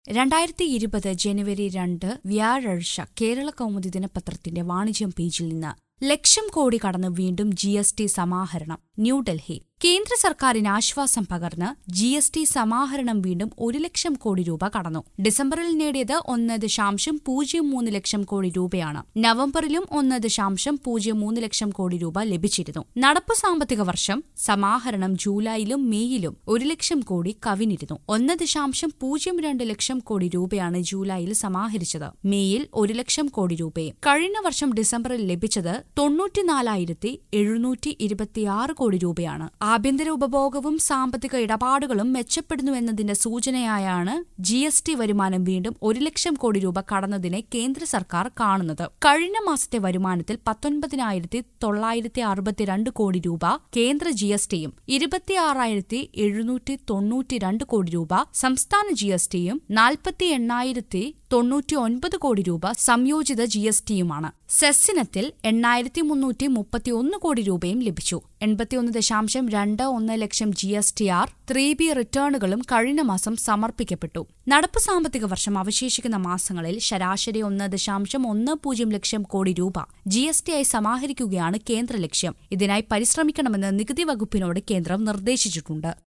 രണ്ടായിരത്തി ഇരുപത് ജനുവരി രണ്ട് വ്യാഴാഴ്ച കേരള കൗമുദി ദിനപത്രത്തിന്റെ വാണിജ്യം പേജിൽ നിന്ന് ലക്ഷം കോടി കടന്ന് വീണ്ടും ജി എസ് ടി സമാഹരണം ന്യൂഡൽഹി കേന്ദ്ര സർക്കാരിന് ആശ്വാസം പകർന്ന് ജി എസ് ടി സമാഹരണം വീണ്ടും ഒരു ലക്ഷം കോടി രൂപ കടന്നു ഡിസംബറിൽ നേടിയത് ഒന്ന് ദശാംശം പൂജ്യം മൂന്ന് ലക്ഷം കോടി രൂപയാണ് നവംബറിലും ഒന്ന് ദശാംശം പൂജ്യം മൂന്ന് ലക്ഷം കോടി രൂപ ലഭിച്ചിരുന്നു നടപ്പു സാമ്പത്തിക വർഷം സമാഹരണം ജൂലൈയിലും മേയിലും ഒരു ലക്ഷം കോടി കവിഞ്ഞിരുന്നു ഒന്ന് ദശാംശം പൂജ്യം രണ്ട് ലക്ഷം കോടി രൂപയാണ് ജൂലൈയിൽ സമാഹരിച്ചത് മേയിൽ ഒരു ലക്ഷം കോടി രൂപയും കഴിഞ്ഞ വർഷം ഡിസംബറിൽ ലഭിച്ചത് തൊണ്ണൂറ്റിനാലായിരത്തി എഴുന്നൂറ്റി ഇരുപത്തിയാറ് കോടി രൂപയാണ് ആഭ്യന്തര ഉപഭോഗവും സാമ്പത്തിക ഇടപാടുകളും മെച്ചപ്പെടുന്നുവെന്നതിന്റെ സൂചനയായാണ് ജി എസ് ടി വരുമാനം വീണ്ടും ഒരു ലക്ഷം കോടി രൂപ കടന്നതിനെ കേന്ദ്ര സർക്കാർ കാണുന്നത് കഴിഞ്ഞ മാസത്തെ വരുമാനത്തിൽ പത്തൊൻപതിനായിരത്തി തൊള്ളായിരത്തി അറുപത്തിരണ്ട് കോടി രൂപ കേന്ദ്ര ജി എസ് ടിയും ഇരുപത്തിയാറായിരത്തി എഴുന്നൂറ്റി തൊണ്ണൂറ്റിരണ്ട് കോടി രൂപ സംസ്ഥാന ജി എസ് ടിയും നാൽപ്പത്തി എണ്ണായിരത്തി തൊണ്ണൂറ്റി ഒൻപത് കോടി രൂപ സംയോജിത ജി എസ് ടിയുമാണ് സെസ്സിനത്തിൽ എണ്ണായിരത്തി മുന്നൂറ്റി മുപ്പത്തി ഒന്ന് കോടി രൂപയും ലഭിച്ചു എൺപത്തിയൊന്ന് ദശാംശം രണ്ട് ഒന്ന് ലക്ഷം G S T R three B റിട്ടേണുകളും കഴിഞ്ഞ മാസം സമർപ്പിക്കപ്പെട്ടു നടപ്പ് സാമ്പത്തിക വർഷം അവശേഷിക്കുന്ന മാസങ്ങളിൽ ശരാശരി ഒന്ന് ദശാംശം ഒന്ന് പൂജ്യം ലക്ഷം കോടി രൂപ ജി എസ് ടി ആയി സമാഹരിക്കുകയാണ് കേന്ദ്ര ലക്ഷ്യം ഇതിനായി പരിശ്രമിക്കണമെന്ന് നികുതി വകുപ്പിനോട് കേന്ദ്രം നിർദ്ദേശിച്ചിട്ടുണ്ട്